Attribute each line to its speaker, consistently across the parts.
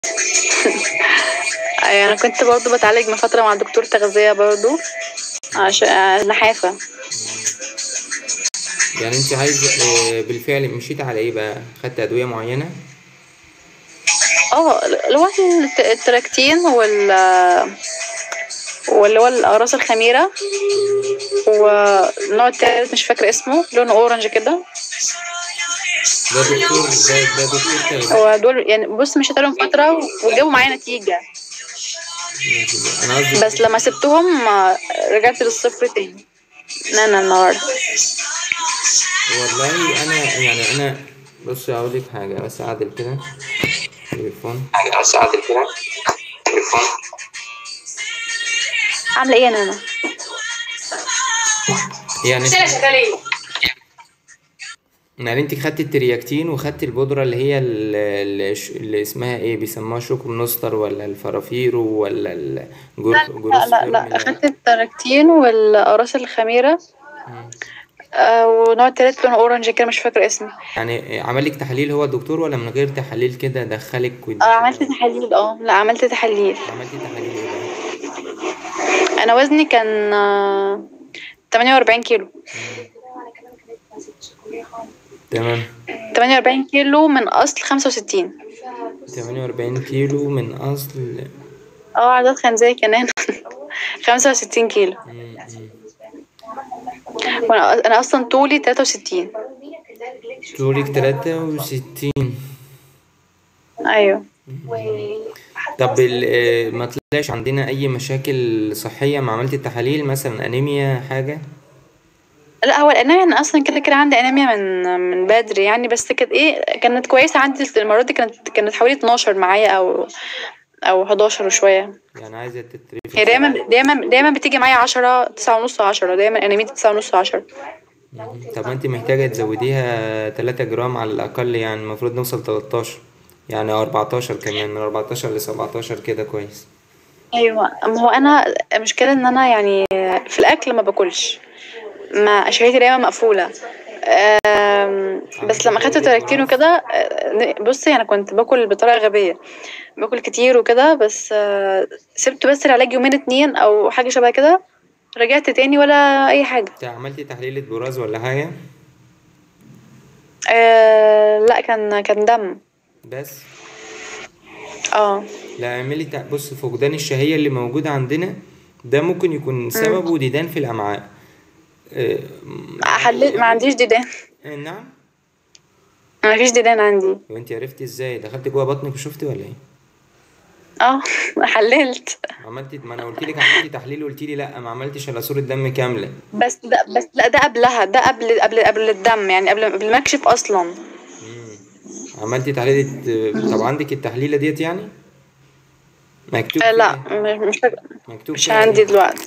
Speaker 1: أيوة، انا كنت برضو بتعالج من فتره مع دكتور تغذيه برضو عشان نحافه
Speaker 2: يعني انت عايز آه، بالفعل مشيت على ايه بقى خدت ادويه معينه
Speaker 1: اه اللي هو الت- التراكتين وال واللي هو الأقراص الخميرة والنوع التالت مش فاكرة اسمه لونه أورنج كده
Speaker 2: ده دكتور ده ده دكتور تغذية
Speaker 1: هو دول يعني بص مشيت عليهم فترة وجابوا معايا نتيجة
Speaker 2: ماشي. انا قصدي
Speaker 1: بس لما سبتهم آه، رجعت للصفر تاني نانا النهاردة
Speaker 2: والله انا يعني انا بص اقول لك حاجه بس اعدل كده تليفون
Speaker 1: عاملة ايه يا نانا؟
Speaker 2: يعني يعني انت خدت الترياكتين وخدت البودره اللي هي ال- ال- اللي اسمها ايه بيسموها شوك نوستر ولا الفرافيرو ولا الجروس
Speaker 1: لا لا لا أخدت التراكتين والأقراص الخميرة آه، ونوع التالت لونه أورنج كده مش فاكرة اسمه
Speaker 2: يعني عمل لك تحاليل هو الدكتور ولا من غير تحاليل كده دخلك
Speaker 1: اه عملت تحاليل اه لا عملت تحاليل
Speaker 2: عملتي تحاليل ايه بقى؟
Speaker 1: انا وزني كان آه، 48 كيلو
Speaker 2: تمام
Speaker 1: 48 كيلو من اصل 65
Speaker 2: 48 كيلو من اصل
Speaker 1: اه عدد خنزير كمان 65 كيلو
Speaker 2: مم، مم.
Speaker 1: وانا انا اصلا طولي 63
Speaker 2: طولك 63
Speaker 1: ايوه
Speaker 2: طب ال- آه، ما طلعش عندنا اي مشاكل صحيه ما عملتي التحاليل مثلا انيميا حاجه
Speaker 1: لا هو الانيميا انا اصلا كده كده عندي انيميا من من بدري يعني بس كانت ايه كانت كويسه عندي المره دي كانت كانت حوالي 12 معايا او او 11 وشويه
Speaker 2: يعني عايزه تترفي
Speaker 1: هي دايما دايما دايما بتيجي معايا 10 9 ونص 10 دايما انيميتي 9 ونص 10
Speaker 2: طب ما انت محتاجه تزوديها 3 جرام على الاقل يعني المفروض نوصل 13 يعني 14 كمان من 14 ل 17 كده كويس
Speaker 1: ايوه ما هو انا المشكله ان انا يعني في الاكل ما باكلش ما شهيتي دايما مقفوله أم، بس لما اخدت تراكتين وكده أه، بصي انا كنت باكل بطريقه غبيه باكل كتير وكده بس أه، سبت بس العلاج يومين اتنين او حاجه شبه كده رجعت تاني ولا اي حاجه
Speaker 2: انت عملتي تحليل براز ولا حاجه
Speaker 1: أه لا كان كان دم
Speaker 2: بس
Speaker 1: اه
Speaker 2: لا اعملي تع- بص فقدان الشهيه اللي موجود عندنا ده ممكن يكون سببه ديدان في الامعاء آه،
Speaker 1: حليت ما عنديش ديدان
Speaker 2: آه، نعم
Speaker 1: ما فيش ديدان عندي
Speaker 2: وانت عرفتي ازاي دخلت جوه بطنك وشفتي ولا ايه
Speaker 1: اه حللت
Speaker 2: عملتي ما انا قلت لك عملتي تحليل قلت لي لا ما عملتش الا صوره دم كامله
Speaker 1: بس ده بس لا ده قبلها ده قبل قبل قبل الدم يعني قبل قبل ما اكشف اصلا
Speaker 2: مم. عملتي تحليل طب عندك التحليله ديت يعني مكتوب
Speaker 1: آه لا
Speaker 2: فيها-
Speaker 1: مش مش فاكرة
Speaker 2: مكتوب
Speaker 1: مش
Speaker 2: فيها
Speaker 1: عندي
Speaker 2: إيه؟
Speaker 1: دلوقتي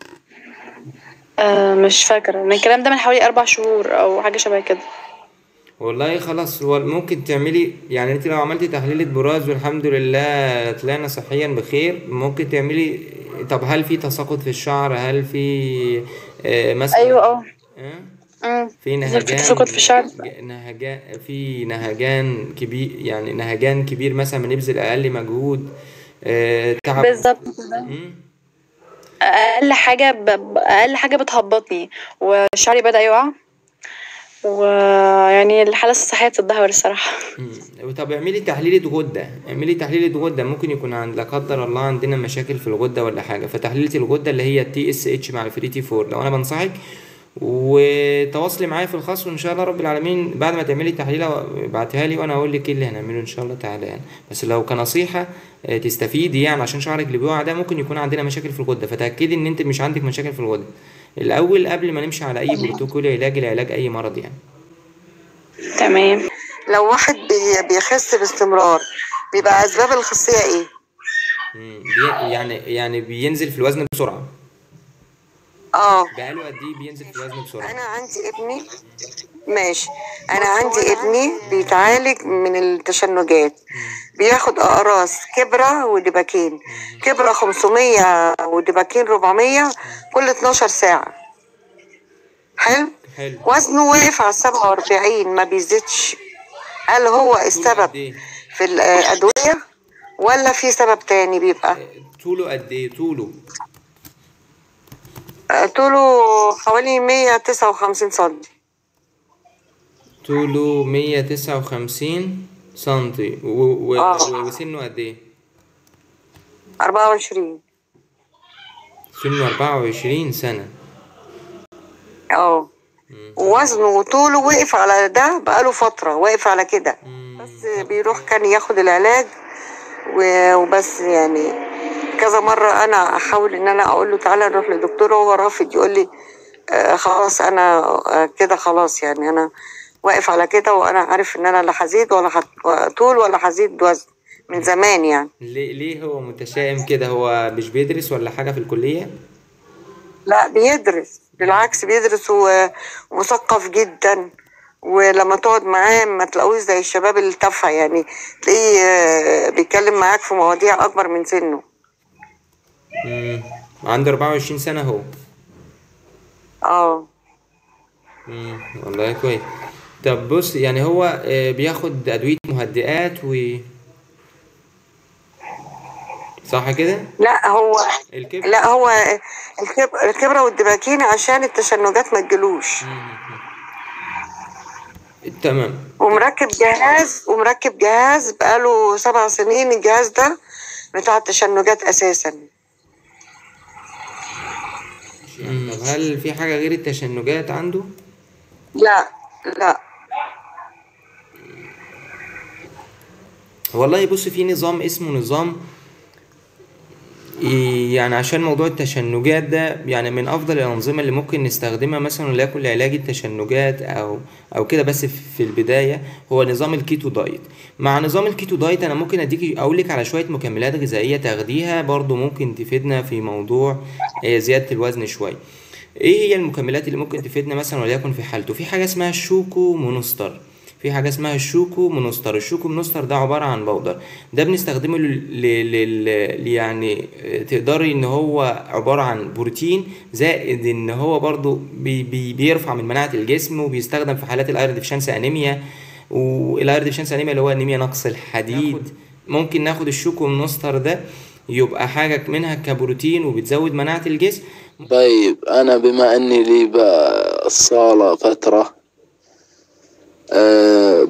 Speaker 1: آه مش فاكرة من الكلام ده من حوالي أربع شهور أو حاجة شبه كده
Speaker 2: والله خلاص هو ممكن تعملي يعني انت لو عملتي تحليل براز والحمد لله طلعنا صحيا بخير ممكن تعملي طب هل في تساقط في الشعر هل في آه مثلا
Speaker 1: أيوة اه
Speaker 2: آه؟
Speaker 1: أمم.
Speaker 2: في
Speaker 1: في
Speaker 2: نهجان
Speaker 1: تساقط في الشعر
Speaker 2: نهجان في نهجان كبير يعني نهجان كبير مثلا بنبذل اقل مجهود آه تعب
Speaker 1: بالظبط كده
Speaker 2: مم.
Speaker 1: أقل حاجة ب... ب- أقل حاجة بتهبطني وشعري بدأ يقع ويعني الحالة الصحية تتدهور الصراحة
Speaker 2: مم. طب اعملي تحليل غدة اعملي تحليل غدة ممكن يكون عند لا قدر الله عندنا مشاكل في الغدة ولا حاجة فتحليلة الغدة اللي هي التي اس اتش مع الفري تي 4 لو انا بنصحك وتواصلي معايا في الخاص وان شاء الله رب العالمين بعد ما تعملي التحليلة ابعتها لي وانا اقول لك ايه اللي هنعمله ان شاء الله تعالى يعني بس لو كنصيحة آه، تستفيدي يعني عشان شعرك اللي بيقع ده ممكن يكون عندنا مشاكل في الغدة فتأكدي ان انت مش عندك مشاكل في الغدة الاول قبل ما نمشي على اي بروتوكول علاجي لعلاج اي مرض يعني
Speaker 1: تمام
Speaker 3: لو واحد بي- بيخس باستمرار بيبقى اسباب الخصيه ايه
Speaker 2: مم. بي- يعني يعني بينزل في الوزن بسرعة
Speaker 3: اه
Speaker 2: بقاله قد ايه بينزل في الوزن بسرعة
Speaker 3: انا عندي ابني ماشي انا عندي ابني بيتعالج من التشنجات بياخد اقراص كبرة ودباكين كبرة 500 ودباكين 400 كل 12 ساعة حلو
Speaker 2: حلو
Speaker 3: وزنه واقف على 47 ما بيزيدش هل هو السبب
Speaker 2: قد ايه
Speaker 3: في الأدوية ولا في سبب تاني بيبقى
Speaker 2: طوله قد ايه طوله
Speaker 3: آه، طوله حوالي 159 سنتي
Speaker 2: طوله 159 سنتي و... و...
Speaker 3: آه.
Speaker 2: و... وسنه قد ايه
Speaker 3: 24
Speaker 2: سنه 24 سنة
Speaker 3: اه ووزنه وطوله وقف على ده بقاله فترة واقف على كده
Speaker 2: مم.
Speaker 3: بس بيروح كان ياخد العلاج و- وبس يعني كذا مرة أنا أحاول إن أنا أقول له تعالى نروح لدكتور وهو رافض يقول لي آه خلاص أنا آه كده خلاص يعني أنا واقف على كده وأنا عارف إن أنا لا هزيد ولا هت- طول ولا هزيد وزن من زمان يعني
Speaker 2: ليه ليه هو متشائم كده هو مش بيدرس ولا حاجة في الكلية
Speaker 3: لا بيدرس بالعكس بيدرس و- ومثقف جدا ولما تقعد معاه ما تلاقوش زي الشباب التافهة يعني تلاقيه آه، بيتكلم معاك في مواضيع أكبر من سنه
Speaker 2: مم. عنده 24 سنة هو
Speaker 3: اه
Speaker 2: مم. والله كويس طب بص يعني هو آه، بياخد أدوية مهدئات و صح كده؟
Speaker 3: لا هو
Speaker 2: الكبد
Speaker 3: لا هو الكب- الكبرة والدباكين عشان التشنجات ما تجيلوش
Speaker 2: تمام
Speaker 3: ومركب جهاز ومركب جهاز بقاله سبع سنين الجهاز ده بتاع التشنجات أساسا
Speaker 2: مم. طب هل في حاجة غير التشنجات عنده؟
Speaker 3: لا لا
Speaker 2: والله بص في نظام اسمه نظام ي- يعني عشان موضوع التشنجات ده يعني من افضل الانظمه اللي ممكن نستخدمها مثلا وليكن لعلاج التشنجات او او كده بس في البدايه هو نظام الكيتو دايت مع نظام الكيتو دايت انا ممكن اديك اقول لك على شويه مكملات غذائيه تاخديها برضو ممكن تفيدنا في موضوع آه، زياده الوزن شويه ايه هي المكملات اللي ممكن تفيدنا مثلا وليكن في حالته في حاجه اسمها الشوكو مونستر في حاجه اسمها الشوكو مونستر الشوكو مونستر ده عباره عن بودر ده بنستخدمه لل... لل... لل... يعني آه، تقدري ان هو عباره عن بروتين زائد ان هو برضو بي... بي... بيرفع من مناعه الجسم وبيستخدم في حالات الايرون ديفشنسي انيميا والايرون ديفشنسي انيميا اللي هو انيميا نقص الحديد ممكن ناخد الشوكو مونستر ده يبقى حاجه منها كبروتين وبتزود مناعه الجسم
Speaker 4: طيب أنا بما أني لي بالصالة فترة أه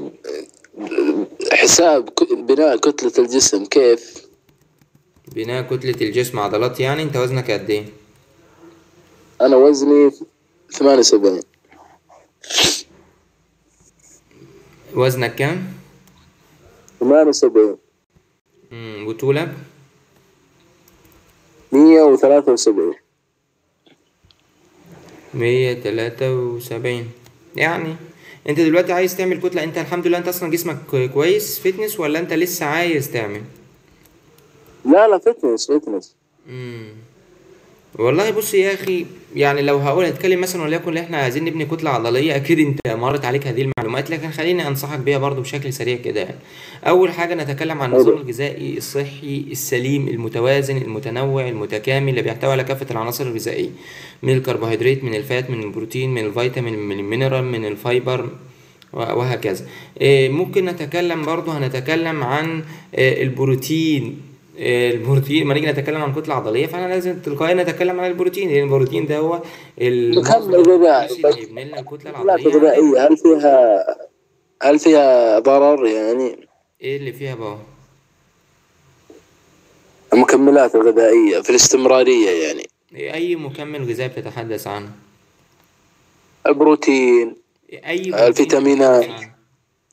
Speaker 4: حساب ك- بناء كتلة الجسم كيف؟
Speaker 2: بناء كتلة الجسم عضلات يعني انت وزنك قد ايه؟
Speaker 4: أنا وزني ثمانية وسبعين
Speaker 2: وزنك كام؟
Speaker 4: ثمانية وسبعين
Speaker 2: مم، وطولك؟
Speaker 4: مية وثلاثة وسبعين
Speaker 2: مية تلاتة وسبعين يعني انت دلوقتي عايز تعمل كتلة انت الحمد لله انت اصلا جسمك كوي- كويس فتنس ولا انت لسه عايز تعمل؟
Speaker 4: لا لا فتنس فتنس
Speaker 2: مم. والله بص يا اخي يعني لو هقول هتكلم مثلا وليكن احنا عايزين نبني كتله عضليه اكيد انت مرت عليك هذه المعلومات لكن خليني انصحك بيها برضو بشكل سريع كده يعني اول حاجه نتكلم عن النظام الغذائي الصحي السليم المتوازن المتنوع المتكامل اللي بيحتوي على كافه العناصر الغذائيه من الكربوهيدرات من الفات من البروتين من الفيتامين من المينرال من الفايبر وهكذا إيه، ممكن نتكلم برضو هنتكلم عن آه، البروتين آه، البروتين لما نيجي نتكلم عن كتلة عضلية فاحنا لازم تلقائيا نتكلم عن البروتين لأن البروتين ده هو المصدر
Speaker 4: غذائي.
Speaker 2: الرئيسي اللي يبني لنا الكتلة
Speaker 4: لا
Speaker 2: العضلية
Speaker 4: غذائية هل فيها هل فيها ضرر يعني
Speaker 2: ايه اللي فيها بقى؟
Speaker 4: المكملات الغذائية في الاستمرارية يعني
Speaker 2: إيه أي مكمل غذائي بتتحدث عنه؟
Speaker 4: البروتين
Speaker 2: إيه أي بروتين
Speaker 4: الفيتامينات.
Speaker 2: بتتحدث عنه؟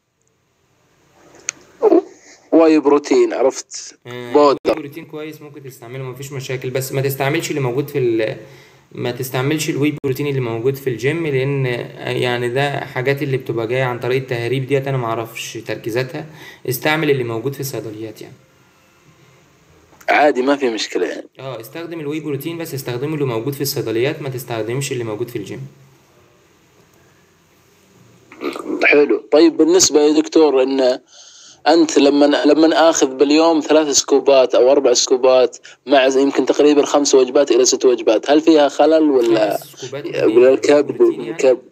Speaker 4: واي بروتين عرفت
Speaker 2: آه،
Speaker 4: بودر.
Speaker 2: أي بروتين كويس ممكن تستعمله مفيش مشاكل بس ما تستعملش اللي موجود في ال ما تستعملش الواي بروتين اللي موجود في الجيم لان يعني ده حاجات اللي بتبقى جايه عن طريق التهريب ديت انا معرفش تركيزاتها استعمل اللي موجود في الصيدليات يعني
Speaker 4: عادي ما في مشكلة يعني
Speaker 2: اه استخدم الواي بروتين بس استخدمه اللي موجود في الصيدليات ما تستخدمش اللي موجود في الجيم
Speaker 4: حلو طيب بالنسبة يا دكتور ان انت لما لما اخذ باليوم ثلاث سكوبات او اربع سكوبات مع يمكن تقريبا خمس وجبات الى ست وجبات هل فيها خلل ولا
Speaker 2: خمس سكوبات من إيه؟
Speaker 4: بالكبد
Speaker 2: بروتين يعني؟
Speaker 4: بالكبد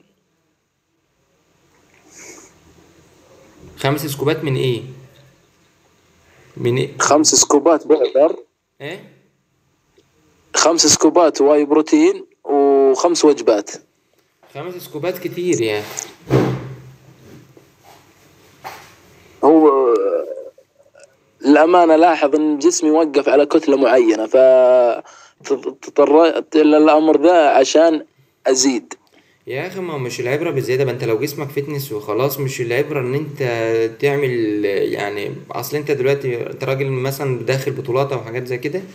Speaker 2: خمس سكوبات من ايه من
Speaker 4: خمس سكوبات بودر
Speaker 2: ايه
Speaker 4: خمس سكوبات واي بروتين وخمس وجبات
Speaker 2: خمس سكوبات كتير يعني
Speaker 4: هو الأمانة لاحظ إن جسمي وقف على كتلة معينة ف تضطريت إلى الأمر ذا عشان أزيد
Speaker 2: يا اخي ما هو مش العبره بالزياده ما انت لو جسمك فتنس وخلاص مش العبره ان انت تعمل يعني اصل انت دلوقتي انت راجل مثلا داخل بطولات او حاجات زي كده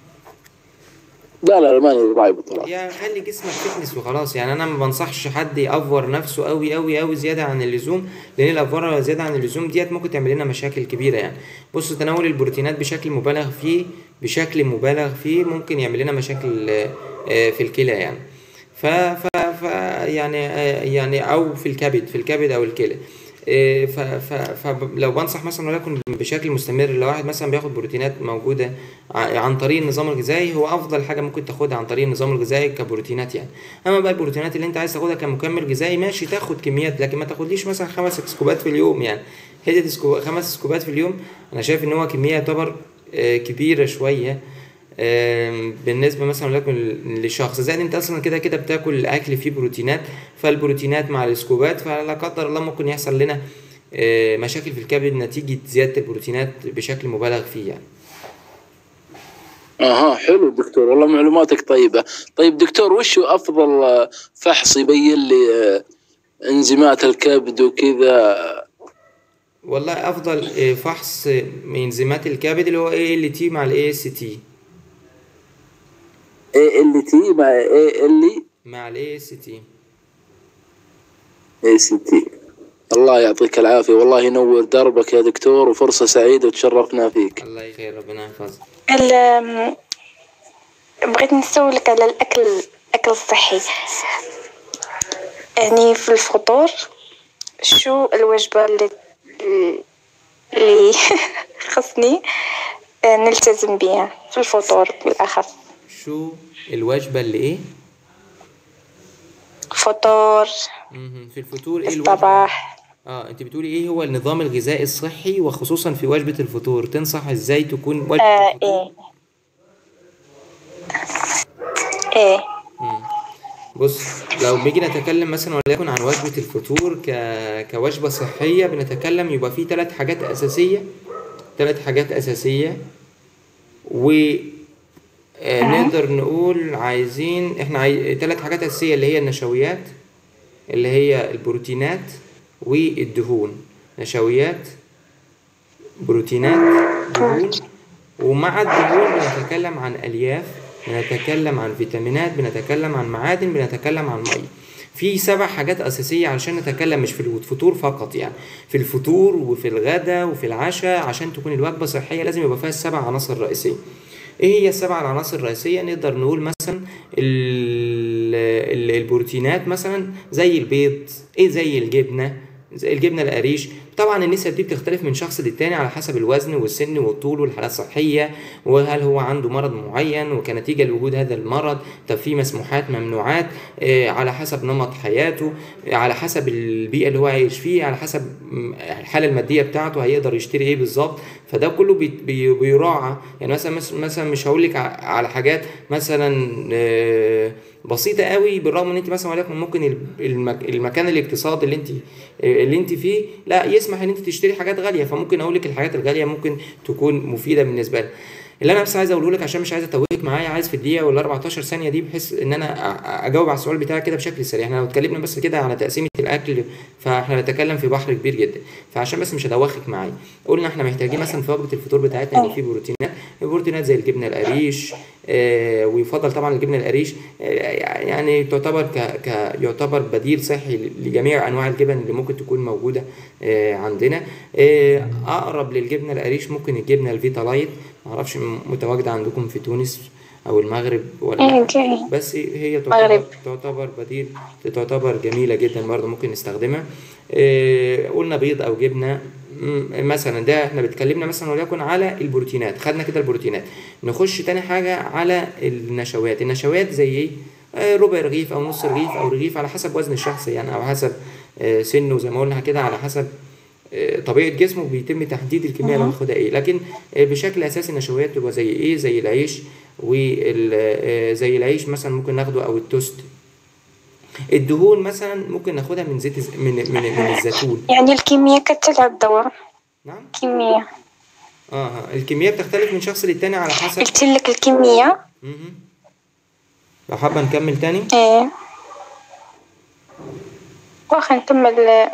Speaker 4: لا لا ماني راعي بطولات
Speaker 2: يا خلي جسمك فتنس وخلاص يعني انا ما بنصحش حد يأفور نفسه قوي قوي قوي زياده عن اللزوم لان الافوره زياده عن اللزوم ديت ممكن تعمل لنا مشاكل كبيره يعني بص تناول البروتينات بشكل مبالغ فيه بشكل مبالغ فيه ممكن يعمل لنا مشاكل آه، آه، في الكلى يعني ف ف ف يعني آه، يعني او في الكبد في الكبد او الكلى إيه، ف ف فلو بنصح مثلا وليكن بشكل مستمر لو واحد مثلا بياخد بروتينات موجوده ع- عن طريق النظام الغذائي هو افضل حاجه ممكن تاخدها عن طريق النظام الغذائي كبروتينات يعني اما بقى البروتينات اللي انت عايز تاخدها كمكمل غذائي ماشي تاخد كميات لكن ما تاخدليش مثلا خمس سكوبات في اليوم يعني هدية سكو... خمس سكوبات في اليوم انا شايف ان هو كميه يعتبر آه، كبيره شويه آم، بالنسبه مثلا وليكن لشخص زائد انت اصلا كده كده بتاكل اكل فيه بروتينات فالبروتينات مع السكوبات فلا قدر الله ممكن يحصل لنا آه، مشاكل في الكبد نتيجه زياده البروتينات بشكل مبالغ فيه يعني
Speaker 4: اها حلو دكتور والله معلوماتك طيبة طيب دكتور وش هو افضل آه، فحص يبين لي آه، انزيمات الكبد وكذا
Speaker 2: والله افضل آه، فحص آه، من انزيمات الكبد اللي هو اي ال تي مع الاي اس تي
Speaker 4: اي ال تي مع اي ال
Speaker 2: مع الاي اس تي
Speaker 4: اي سي تي الله يعطيك العافية والله ينور دربك يا دكتور وفرصة سعيدة وتشرفنا فيك
Speaker 2: الله يخير ربنا يحفظك
Speaker 5: ال- بغيت نسولك على الاكل الاكل الصحي يعني في الفطور شو الوجبه اللي اللي خصني نلتزم بها في الفطور بالاخص
Speaker 2: شو الوجبه اللي ايه
Speaker 5: فطور
Speaker 2: مهم. في الفطور ايه الوجبه
Speaker 5: الصباح
Speaker 2: اه انت بتقولي ايه هو النظام الغذائي الصحي وخصوصا في وجبه الفطور تنصح ازاي تكون وجبه
Speaker 5: آه
Speaker 2: الفطور
Speaker 5: ايه ايه
Speaker 2: مم. بص لو بيجي نتكلم مثلا وليكن عن وجبة الفطور ك... كوجبة صحية بنتكلم يبقى في ثلاث حاجات أساسية ثلاث حاجات أساسية و آه، نقدر نقول عايزين احنا عاي... ثلاث حاجات أساسية اللي هي النشويات اللي هي البروتينات والدهون نشويات بروتينات دهون ومع الدهون بنتكلم عن الياف بنتكلم عن فيتامينات بنتكلم عن معادن بنتكلم عن ميه في سبع حاجات أساسية علشان نتكلم مش في الفطور فقط يعني في الفطور وفي الغداء وفي العشاء عشان تكون الوجبة صحية لازم يبقى فيها السبع عناصر رئيسية ايه هي السبع العناصر الرئيسية نقدر نقول مثلا ال- ال- البروتينات مثلا زي البيض ايه زي الجبنة زي الجبنة القريش طبعا النسب دي بتختلف من شخص للتاني على حسب الوزن والسن والطول والحالة الصحية وهل هو عنده مرض معين وكنتيجة لوجود هذا المرض طب في مسموحات ممنوعات آه، على حسب نمط حياته آه، على حسب البيئة اللي هو عايش فيه على حسب م، الحالة المادية بتاعته هيقدر يشتري ايه بالظبط فده كله بي- بي- بيراعى يعني مثلا مس- مثلا مش هقول لك ع- على حاجات مثلا آه، بسيطة قوي بالرغم ان انت مثلا وليكن ممكن الم- المك- المكان الاقتصادي اللي انت اللي انت فيه لا يسمح ان انت تشتري حاجات غالية فممكن اقول لك الحاجات الغالية ممكن تكون مفيدة بالنسبة لك اللي انا بس عايز اقوله لك عشان مش عايز اتوهك معايا عايز في الدقيقه ولا 14 ثانيه دي بحيث ان انا أ- اجاوب على السؤال بتاعك كده بشكل سريع احنا لو اتكلمنا بس كده على تقسيمه الاكل فاحنا نتكلم في بحر كبير جدا فعشان بس مش هدوخك معايا قلنا احنا محتاجين مثلا في وجبه الفطور بتاعتنا يبقى في بروتينات البروتينات زي الجبنه القريش آه ويفضل طبعا الجبنه القريش آه يعني تعتبر ك, ك يعتبر بديل صحي لجميع انواع الجبن اللي ممكن تكون موجوده آه عندنا آه اقرب للجبنه القريش ممكن الجبنه الفيتا لايت معرفش م- متواجده عندكم في تونس او المغرب ولا لأ.
Speaker 5: اوكي
Speaker 2: بس هي تعتبر
Speaker 5: مغرب.
Speaker 2: تعتبر بديل تعتبر جميله جدا برضه ممكن نستخدمها إيه قلنا بيض او جبنه م- مثلا ده احنا بتكلمنا مثلا وليكن على البروتينات خدنا كده البروتينات نخش تاني حاجه على النشويات النشويات زي ايه آه، ربع رغيف او نص رغيف او رغيف على حسب وزن الشخص يعني او حسب آه، سنه زي ما قلنا كده على حسب آه، طبيعه جسمه بيتم تحديد الكميه اللي هناخدها ايه لكن آه، بشكل اساسي النشويات تبقى زي ايه زي العيش وزي العيش مثلا ممكن ناخده او التوست الدهون مثلا ممكن ناخدها من زيت الز- من من من الزيتون
Speaker 5: يعني الكيمياء كتلعب دور
Speaker 2: نعم
Speaker 5: كيمياء
Speaker 2: اه آه. الكميه بتختلف من شخص للتاني على حسب
Speaker 5: قلت لك الكيمياء
Speaker 2: مهم. لو حابه نكمل تاني
Speaker 5: ايه واخا نكمل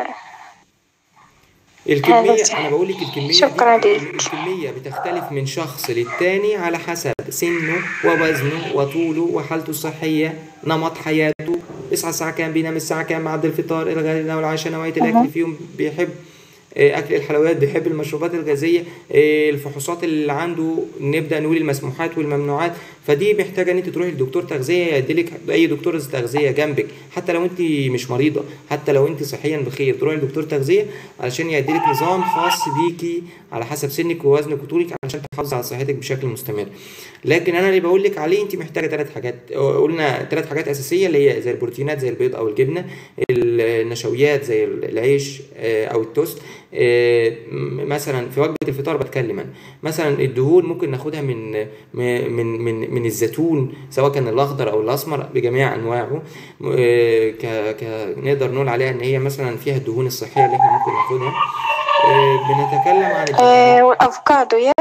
Speaker 2: الكمية
Speaker 5: هذا
Speaker 2: أنا بقول لك الكمية
Speaker 5: شكراً
Speaker 2: دي
Speaker 5: ليك.
Speaker 2: الكمية بتختلف من شخص للتاني على حسب سنه ووزنه وطوله وحالته الصحية نمط حياته يصحى الساعة كام بينام الساعة كام معدل الفطار الغداء والعشاء نوعية الأكل فيهم بيحب آه، أكل الحلويات بيحب المشروبات الغازية آه، الفحوصات اللي عنده نبدأ نقول المسموحات والممنوعات فدي محتاجة إن أنت تروحي لدكتور تغذية يديلك أي دكتور تغذية جنبك حتى لو أنت مش مريضة حتى لو أنت صحيا بخير تروحي لدكتور تغذية علشان يديلك نظام خاص بيكي على حسب سنك ووزنك وطولك علشان تحافظي على صحتك بشكل مستمر لكن انا اللي بقول لك عليه انت محتاجه ثلاث حاجات قلنا ثلاث حاجات اساسيه اللي هي زي البروتينات زي البيض او الجبنه النشويات زي العيش آه، او التوست آه، م- مثلا في وجبه الفطار بتكلم انا مثلا الدهون ممكن ناخدها من من من من, من الزيتون سواء كان الاخضر او الاسمر بجميع انواعه آه، ك ك نقدر نقول عليها ان هي مثلا فيها الدهون الصحيه اللي احنا ممكن ناخدها آه، بنتكلم عن الفيتامينات.
Speaker 5: ايه والافوكادو يا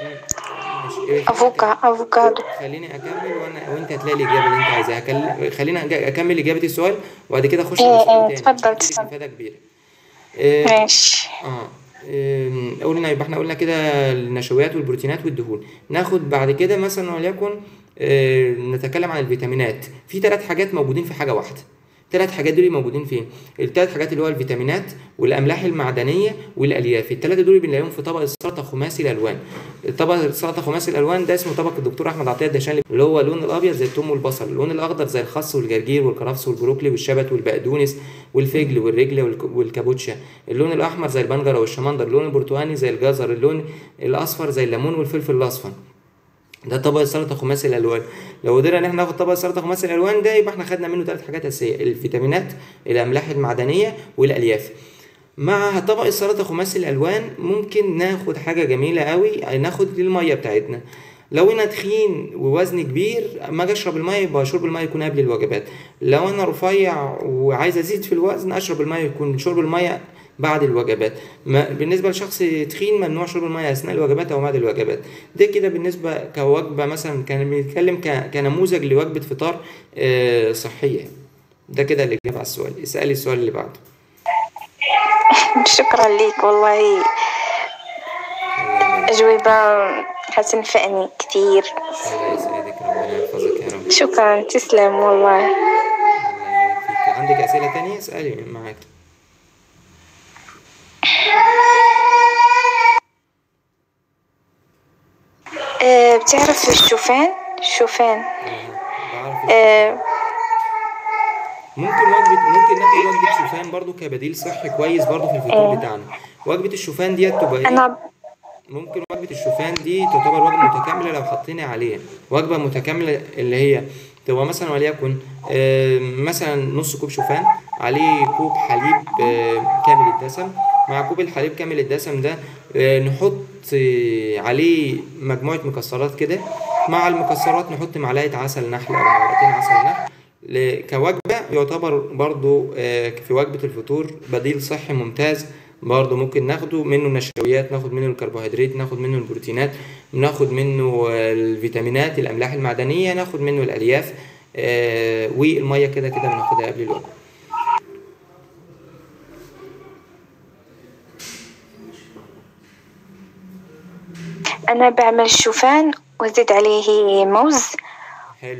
Speaker 2: ماشي. إيه،
Speaker 5: افوكا افوكادو
Speaker 2: خليني اكمل وانا وانت هتلاقي الاجابه اللي انت عايزاها هكل- خلينا أج- اكمل اجابه السؤال وبعد كده اخش
Speaker 5: إيه،
Speaker 2: على سؤال
Speaker 5: إيه،
Speaker 2: تاني
Speaker 5: اتفضل،
Speaker 2: عشان تديك
Speaker 5: اتفضل.
Speaker 2: افاده كبيره آه،
Speaker 5: ماشي
Speaker 2: اه آم، قلنا يبقى احنا قلنا كده النشويات والبروتينات والدهون ناخد بعد كده مثلا وليكن آه، نتكلم عن الفيتامينات في ثلاث حاجات موجودين في حاجه واحده الثلاث حاجات دول موجودين فين الثلاث حاجات اللي هو الفيتامينات والاملاح المعدنيه والالياف الثلاثه دول بنلاقيهم في طبق السلطه خماسي الالوان طبق السلطه خماسي الالوان ده اسمه طبق الدكتور احمد عطيه الدشاني اللي هو اللون الابيض زي الثوم والبصل اللون الاخضر زي الخس والجرجير والكرفس والبروكلي والشبت والبقدونس والفجل والرجل والك- والكابوتشا اللون الاحمر زي البنجره والشمندر اللون البرتقاني زي الجزر اللون الاصفر زي الليمون والفلفل الاصفر ده طبق السلطه خماسي الالوان لو قدرنا ان احنا ناخد طبق السلطه خماسي الالوان ده يبقى احنا خدنا منه ثلاث حاجات اساسيه الفيتامينات الاملاح المعدنيه والالياف مع طبق السلطه خماسي الالوان ممكن ناخد حاجه جميله قوي ناخد الميه بتاعتنا لو انا تخين ووزني كبير اما اجي اشرب الميه يبقى شرب الميه يكون قبل الوجبات لو انا رفيع وعايز ازيد في الوزن اشرب الميه يكون شرب الميه بعد الوجبات ما بالنسبه لشخص تخين ممنوع شرب الميه اثناء الوجبات او بعد الوجبات ده كده بالنسبه كوجبه مثلا كان بنتكلم ك- كنموذج لوجبه فطار آه، صحيه ده كده الاجابه على السؤال اسالي السؤال اللي بعده
Speaker 5: شكرا ليك والله أجوبة حتنفعني كتير
Speaker 2: الله يسعدك ربنا يحفظك يا رب
Speaker 5: شكرا تسلم والله
Speaker 2: الله يبارك فيك عندك اسئله تانية اسالي معاك
Speaker 5: أه بتعرف الشوفان الشوفان
Speaker 2: بعرف
Speaker 5: أه
Speaker 2: ممكن وجبة ممكن ناخد وجبة شوفان برضو كبديل صحي كويس برضو في الفطور بتاعنا وجبة الشوفان ديت تبقى ايه
Speaker 5: أنا
Speaker 2: ممكن وجبة الشوفان دي تعتبر وجبة متكاملة لو حطينا عليها وجبة متكاملة اللي هي تبقى مثلا وليكن آه، مثلا نص كوب شوفان عليه كوب حليب آه، كامل الدسم مع كوب الحليب كامل الدسم ده آه، نحط آه، عليه مجموعة مكسرات كده مع المكسرات نحط معلقة عسل نحل أو معلقتين عسل نحل ل- كوجبة يعتبر برضو آه، في وجبة الفطور بديل صحي ممتاز برضو ممكن ناخده منه النشويات ناخد منه الكربوهيدرات ناخد منه البروتينات ناخد منه آه، الفيتامينات الأملاح المعدنية ناخد منه الألياف آه، والمية كده كده بناخدها قبل الوجبة
Speaker 5: أنا بعمل شوفان وزيد عليه موز
Speaker 2: حلو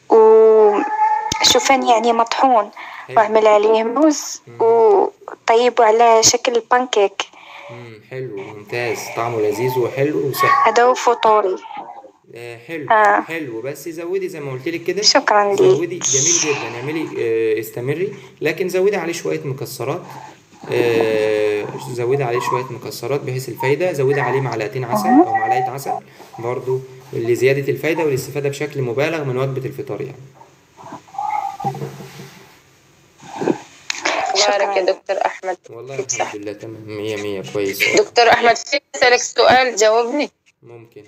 Speaker 5: وشوفان يعني مطحون وأعمل عليه موز وطيبه على شكل بانكيك
Speaker 2: مم، حلو ممتاز طعمه لذيذ وحلو وصحي
Speaker 5: هذا هو فطوري
Speaker 2: آه، حلو
Speaker 5: آه.
Speaker 2: حلو بس زودي زي ما قلت لك كده
Speaker 5: شكراً ليك.
Speaker 2: زودي جميل جدا اعملي آه، استمري لكن زودي عليه شويه مكسرات آه، زودي عليه شويه مكسرات بحيث الفايده زودي عليه معلقتين عسل او معلقه عسل برضو لزياده الفايده والاستفاده بشكل مبالغ من وجبه الفطار يعني
Speaker 5: شكراً.
Speaker 6: يا دكتور أحمد
Speaker 2: والله
Speaker 6: كيف صح
Speaker 2: الحمد لله تمام مية مية كويس
Speaker 6: دكتور أحمد في أسألك سؤال جاوبني
Speaker 2: ممكن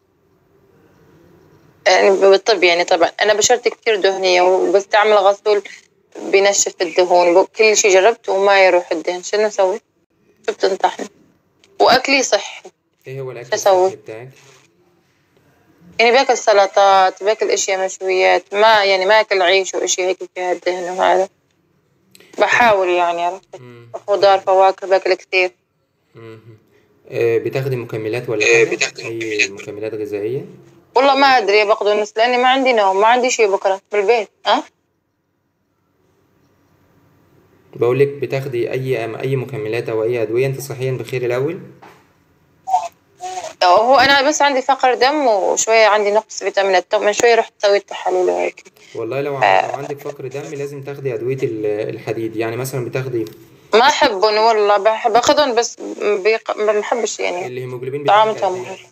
Speaker 6: يعني بالطب يعني طبعا أنا بشرتي كتير دهنية وبستعمل غسول بينشف الدهون كل شيء جربته وما يروح الدهن شنو أسوي؟ شو بتنصحني؟ وأكلي صحي
Speaker 2: ايه هو الاكل
Speaker 6: أسوي؟
Speaker 2: الصحي بتاعك
Speaker 6: يعني باكل سلطات باكل اشياء مشويات ما يعني ما اكل عيش واشياء هيك فيها دهن وهذا بحاول يعني عرفت
Speaker 2: مم.
Speaker 6: خضار فواكه باكل كتير
Speaker 2: مم. آه، بتاخدي مكملات ولا حاجة؟ أي مكملات غذائية؟
Speaker 6: والله ما ادري باخذ نص لاني ما عندي نوم ما عندي شيء بكره بالبيت ها
Speaker 2: بقول لك بتاخدي أي أي مكملات أو أي أدوية أنت صحيا بخير الأول؟
Speaker 6: هو انا بس عندي فقر دم وشويه عندي نقص فيتامينات طب من شويه رحت سويت تحاليل وهيك
Speaker 2: والله لو عن- لو عندك فقر دم لازم تاخدي أدوية ال- الحديد يعني مثلا بتاخدي
Speaker 6: ما احبهم والله بحب اخذهم بس بيق... ما بحبش يعني
Speaker 2: الهيموجلوبين بتاعك قد
Speaker 6: طعمتهم
Speaker 2: إيه؟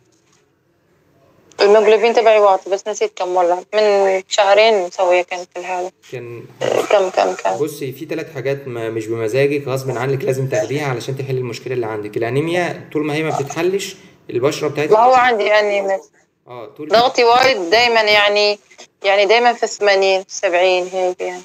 Speaker 6: الموجلوبين تبعي واطي بس نسيت كم والله من شهرين مسويه كانت هذا
Speaker 2: كان
Speaker 6: كم كم كم
Speaker 2: بصي في ثلاث حاجات ما مش بمزاجك غصب عنك لازم تاخديها علشان تحل المشكلة اللي عندك الأنيميا طول ما هي ما بتتحلش البشرة بتاعتك
Speaker 6: ما هو عندي يعني
Speaker 2: اه طول
Speaker 6: ضغطي وايد دايما يعني يعني دايما في 80 70 هيك يعني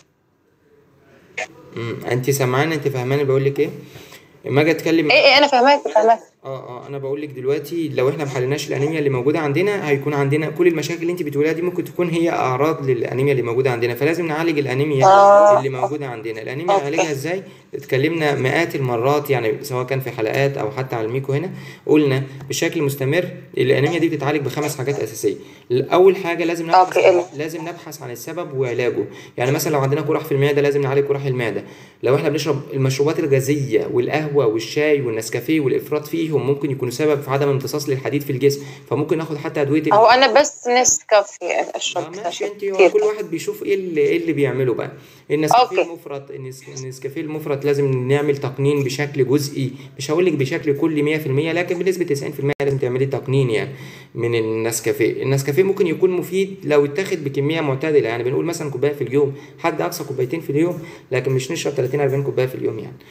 Speaker 2: مم. انت سامعاني انت فاهماني بقول لك ايه اما اجي اتكلم
Speaker 6: ايه ايه انا فهمت فهمت
Speaker 2: اه اه انا بقول لك دلوقتي لو احنا ما حليناش الانيميا اللي موجوده عندنا هيكون عندنا كل المشاكل اللي انت بتقوليها دي ممكن تكون هي اعراض للانيميا اللي موجوده عندنا فلازم نعالج الانيميا
Speaker 6: آه.
Speaker 2: اللي موجوده عندنا الانيميا
Speaker 6: أوكي.
Speaker 2: نعالجها ازاي اتكلمنا مئات المرات يعني سواء كان في حلقات او حتى على الميكو هنا قلنا بشكل مستمر الانيميا دي بتتعالج بخمس حاجات اساسيه اول حاجه لازم نبحث
Speaker 6: أوكي، إيه؟
Speaker 2: لازم نبحث عن السبب وعلاجه يعني مثلا لو عندنا قرح في المعده لازم نعالج قرح المعده لو احنا بنشرب المشروبات الغازيه والقهوه والشاي والنسكافيه والافراط فيهم ممكن يكونوا سبب في عدم امتصاص للحديد في الجسم فممكن ناخد حتى ادويه ال-
Speaker 6: هو انا بس نسكافيه
Speaker 2: آه
Speaker 6: اشرب
Speaker 2: ماشي انت
Speaker 6: كتير
Speaker 2: كل واحد بيشوف ايه اللي, إيه اللي بيعمله بقى النسكافيه
Speaker 6: أوكي.
Speaker 2: المفرط النس- النسكافيه المفرط لازم نعمل تقنين بشكل جزئي مش هقول لك بشكل كلي 100% لكن بنسبه 90% لازم تعملي تقنين يعني من النسكافيه النسكافيه ممكن يكون مفيد لو اتاخد بكميه معتدله يعني بنقول مثلا كوبايه في اليوم حد اقصى كوبايتين في اليوم لكن مش نشرب 30 40 كوبايه في اليوم يعني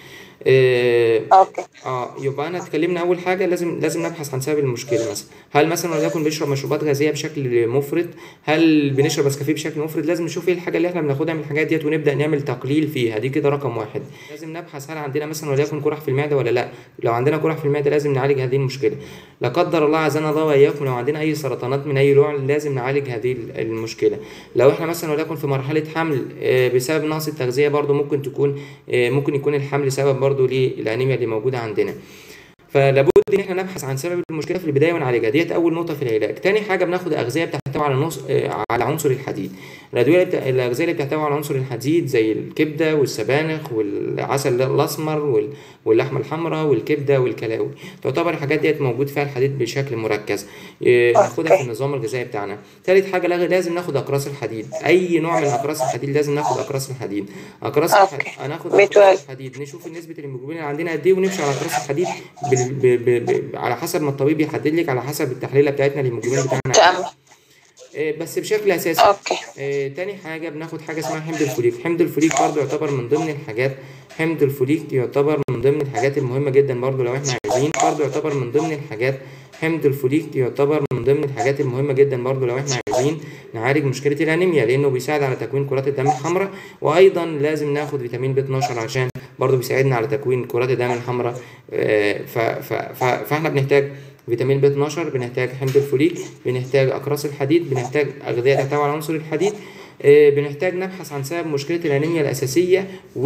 Speaker 2: آه،
Speaker 6: اوكي
Speaker 2: اه يبقى انا اتكلمنا اول حاجه لازم لازم نبحث عن سبب المشكله مثلا هل مثلا وليكن بيشرب مشروبات غازيه بشكل مفرط هل بنشرب نسكافيه بشكل مفرط لازم نشوف ايه الحاجه اللي احنا بناخدها من الحاجات ديت ونبدا نعمل تقليل فيها دي كده رقم واحد لازم نبحث هل عندنا مثلا وليكن قرح في المعده ولا لا لو عندنا قرح في المعده لازم نعالج هذه المشكله لا قدر الله عزنا الله واياكم لو عندنا اي سرطانات من اي نوع لازم نعالج هذه المشكله لو احنا مثلا وليكن في مرحله حمل آه، بسبب نقص التغذيه برضو ممكن تكون آه، ممكن يكون الحمل سبب برضو للانيميا اللي موجوده عندنا فلابد ان احنا نبحث عن سبب المشكله في البدايه ونعالجها ديت اول نقطه في العلاج تاني حاجه بناخد اغذيه بتحتوي على نص آه، على عنصر الحديد الادويه اللي بتا... الاغذيه اللي بتحتوي على عنصر الحديد زي الكبده والسبانخ والعسل الاسمر وال... واللحمه الحمراء والكبده والكلاوي تعتبر الحاجات ديت موجود فيها الحديد بشكل مركز آه، ناخدها في النظام الغذائي بتاعنا ثالث حاجه لا- لازم ناخد اقراص الحديد اي نوع من اقراص الحديد لازم ناخد اقراص الحديد اقراص
Speaker 6: أوكي.
Speaker 2: الحديد هناخد
Speaker 6: بي
Speaker 2: اقراص
Speaker 6: 12.
Speaker 2: الحديد نشوف نسبه الهيموجلوبين اللي عندنا قد ايه ونمشي على اقراص الحديد بال... ب... ب... ب... على حسب ما الطبيب يحدد لك على حسب التحليله بتاعتنا الهيموجلوبين بتاعنا
Speaker 6: تمام
Speaker 2: آه، بس بشكل اساسي
Speaker 6: اوكي
Speaker 2: آه، تاني حاجة بناخد حاجة اسمها حمض الفوليك حمض الفوليك برضو يعتبر من ضمن الحاجات حمض الفوليك يعتبر من ضمن الحاجات المهمة جدا برضو لو احنا عايزين برضو يعتبر من ضمن الحاجات حمض الفوليك يعتبر من ضمن الحاجات المهمة جدا برضو لو احنا عايزين نعالج مشكلة الأنيميا لأنه بيساعد على تكوين كرات الدم الحمراء وأيضا لازم ناخد فيتامين بي 12 عشان برضو بيساعدنا على تكوين كرات الدم الحمراء آه، ف- ف- ف- فاحنا بنحتاج فيتامين بي 12 بنحتاج حمض الفوليك بنحتاج اقراص الحديد بنحتاج اغذيه تحتوي على عنصر الحديد آه، بنحتاج نبحث عن سبب مشكله الانيميا الاساسيه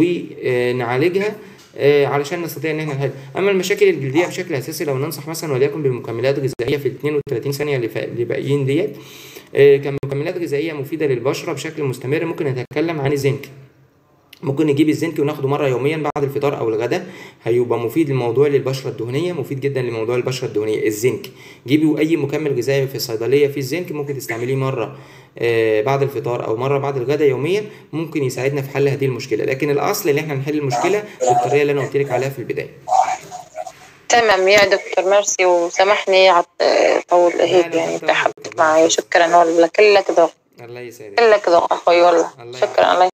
Speaker 2: ونعالجها آه، علشان نستطيع ان احنا نحل اما المشاكل الجلديه بشكل اساسي لو ننصح مثلا وليكن بمكملات غذائيه في ال 32 ثانيه اللي فا- اللي باقيين ديت آه، كمكملات غذائيه مفيده للبشره بشكل مستمر ممكن نتكلم عن الزنك ممكن نجيب الزنك وناخده مره يوميا بعد الفطار او الغداء هيبقى مفيد للموضوع للبشره الدهنيه مفيد جدا لموضوع البشره الدهنيه الزنك جيبي اي مكمل غذائي في الصيدليه فيه الزنك ممكن تستعمليه مره آه، بعد الفطار او مره بعد الغداء يوميا ممكن يساعدنا في حل هذه المشكله لكن الاصل ان احنا نحل المشكله بالطريقه اللي انا قلت لك عليها في البدايه
Speaker 6: تمام يا دكتور ميرسي وسامحني على طول
Speaker 2: لا،
Speaker 6: هيك
Speaker 2: لا،
Speaker 6: يعني
Speaker 2: لا،
Speaker 6: تعبت
Speaker 2: طبعاً.
Speaker 6: معي شكرا والله كلك ذوق
Speaker 2: الله يسعدك
Speaker 6: كلك ذوق اخوي والله
Speaker 2: الله
Speaker 6: شكرا الله